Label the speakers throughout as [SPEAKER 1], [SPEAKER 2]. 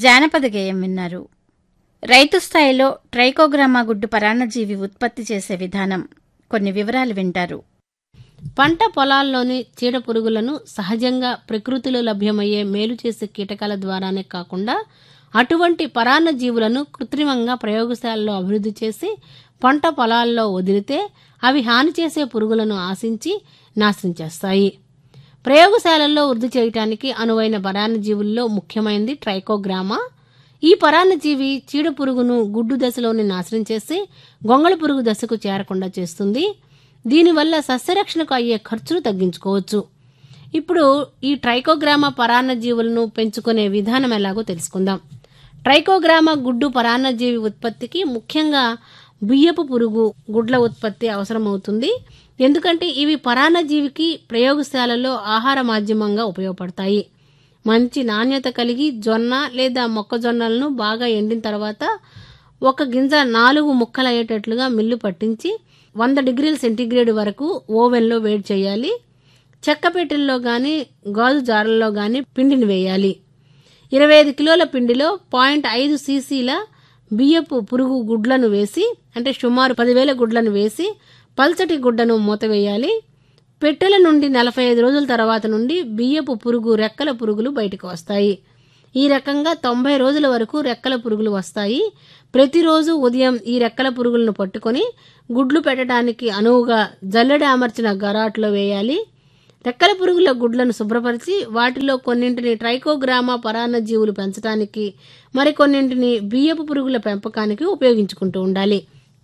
[SPEAKER 1] జానపద గేయం విన్నారు రైతు స్థాయిలో ట్రైకోగ్రామా గుడ్డు పరాన్నజీవి ఉత్పత్తి చేసే విధానం కొన్ని వివరాలు వింటారు
[SPEAKER 2] పంట పొలాల్లోని చీడ పురుగులను సహజంగా ప్రకృతిలో లభ్యమయ్యే మేలు చేసే కీటకాల ద్వారానే కాకుండా అటువంటి పరాన్న జీవులను కృత్రిమంగా ప్రయోగశాలలో అభివృద్ధి చేసి పంట పొలాల్లో వదిలితే అవి హాని చేసే పురుగులను ఆశించి నాశనం చేస్తాయి ప్రయోగశాలల్లో వృద్ధి చేయటానికి అనువైన పరాన్నజీవుల్లో ముఖ్యమైనది ట్రైకోగ్రామా ఈ పరాన్నజీవి చీడ పురుగును గుడ్డు దశలోని నాశనం చేసి గొంగళ పురుగు దశకు చేరకుండా చేస్తుంది దీనివల్ల సస్యరక్షణకు అయ్యే ఖర్చులు తగ్గించుకోవచ్చు ఇప్పుడు ఈ ట్రైకోగ్రామా పరాన్నజీవులను పెంచుకునే విధానం ఎలాగో తెలుసుకుందాం ట్రైకోగ్రామా గుడ్డు పరాన్నజీవి ఉత్పత్తికి ముఖ్యంగా బియ్యపు పురుగు గుడ్ల ఉత్పత్తి అవసరమవుతుంది ఎందుకంటే ఇవి పరాన్నజీవికి ప్రయోగశాలలో ఆహార మాధ్యమంగా ఉపయోగపడతాయి మంచి నాణ్యత కలిగి జొన్న లేదా మొక్కజొన్నలను బాగా ఎండిన తర్వాత ఒక గింజ నాలుగు ముక్కలయ్యేటట్లుగా మిల్లు పట్టించి వంద డిగ్రీల సెంటీగ్రేడ్ వరకు ఓవెన్లో వేడి చేయాలి చెక్క పెట్టెల్లో గాని గాజు జారల్లో గాని పిండిని వేయాలి ఇరవై ఐదు కిలోల పిండిలో పాయింట్ ఐదు సీసీల బియ్యపు పురుగు గుడ్లను వేసి అంటే సుమారు పదివేల గుడ్లను వేసి పల్చటి గుడ్డను మూతవేయాలి పెట్టెల నుండి నలభై ఐదు రోజుల తర్వాత నుండి బియ్యపు పురుగు రెక్కల పురుగులు బయటకు వస్తాయి ఈ రకంగా తొంభై రోజుల వరకు రెక్కల పురుగులు వస్తాయి ప్రతిరోజు ఉదయం ఈ రెక్కల పురుగులను పట్టుకొని గుడ్లు పెట్టడానికి అనువుగా జల్లెడ అమర్చిన గరాట్లో వేయాలి రెక్కల పురుగుల గుడ్లను శుభ్రపరిచి వాటిలో కొన్నింటిని ట్రైకోగ్రామా పరాన్నజీవులు పెంచడానికి మరికొన్నింటిని బియ్యపు పురుగుల పెంపకానికి ఉపయోగించుకుంటూ ఉండాలి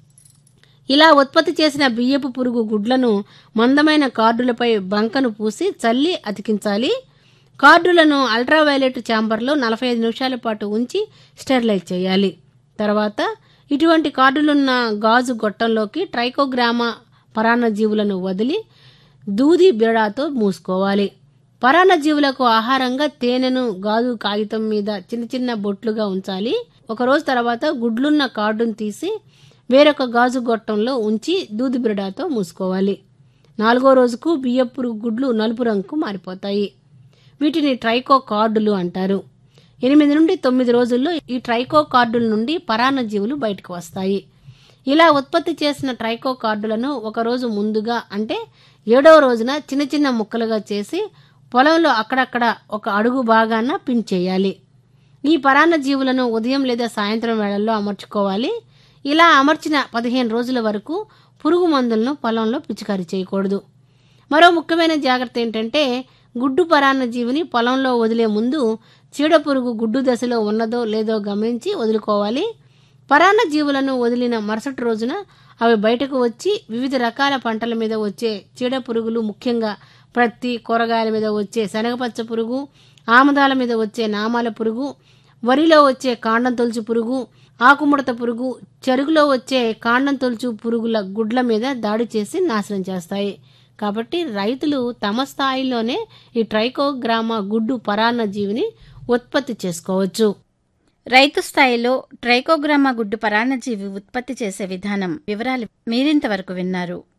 [SPEAKER 2] ఇలా ఉత్పత్తి చేసిన బియ్యపు పురుగు గుడ్లను మందమైన కార్డులపై బంకను పూసి చల్లి అతికించాలి కార్డులను అల్ట్రావైలెట్ ఛాంబర్లో నలభై ఐదు నిమిషాల పాటు ఉంచి స్టెరిలైజ్ చేయాలి తర్వాత ఇటువంటి కార్డులున్న గాజు గొట్టంలోకి ట్రైకోగ్రామా పరాన్నజీవులను వదిలి దూది బిడాతో మూసుకోవాలి పరాన్నజీవులకు ఆహారంగా తేనెను గాజు కాగితం మీద చిన్న చిన్న బొట్లుగా ఉంచాలి ఒకరోజు తర్వాత గుడ్లున్న కార్డును తీసి వేరొక గాజు గొట్టంలో ఉంచి దూది బిరడాతో మూసుకోవాలి నాలుగో రోజుకు బియ్యపు గుడ్లు నలుపు రంగుకు మారిపోతాయి వీటిని ట్రైకో కార్డులు అంటారు ఎనిమిది నుండి తొమ్మిది రోజుల్లో ఈ ట్రైకో కార్డుల నుండి పరాన్నజీవులు బయటకు వస్తాయి ఇలా ఉత్పత్తి చేసిన ట్రైకో కార్డులను ఒకరోజు ముందుగా అంటే ఏడవ రోజున చిన్న చిన్న ముక్కలుగా చేసి పొలంలో అక్కడక్కడ ఒక అడుగు భాగాన పిన్ చేయాలి ఈ పరాన్న జీవులను ఉదయం లేదా సాయంత్రం వేళల్లో అమర్చుకోవాలి ఇలా అమర్చిన పదిహేను రోజుల వరకు పురుగు మందులను పొలంలో పిచికారీ చేయకూడదు మరో ముఖ్యమైన జాగ్రత్త ఏంటంటే గుడ్డు పరాన్న జీవిని పొలంలో వదిలే ముందు చీడ పురుగు గుడ్డు దశలో ఉన్నదో లేదో గమనించి వదులుకోవాలి పరాన్న జీవులను వదిలిన మరుసటి రోజున అవి బయటకు వచ్చి వివిధ రకాల పంటల మీద వచ్చే చీడ పురుగులు ముఖ్యంగా ప్రత్తి కూరగాయల మీద వచ్చే శనగపచ్చ పురుగు ఆముదాల మీద వచ్చే నామాల పురుగు వరిలో వచ్చే కాండం తొలుచు పురుగు ఆకుముడత పురుగు చెరుగులో వచ్చే కాండం తొలుచు పురుగుల గుడ్ల మీద దాడి చేసి నాశనం చేస్తాయి కాబట్టి రైతులు తమ స్థాయిలోనే ఈ ట్రైకోగ్రామా గుడ్డు పరాన్న జీవిని ఉత్పత్తి చేసుకోవచ్చు
[SPEAKER 1] రైతు స్థాయిలో ట్రైకోగ్రామా గుడ్డు పరాన్నజీవి ఉత్పత్తి చేసే విధానం వివరాలు మీరింతవరకు విన్నారు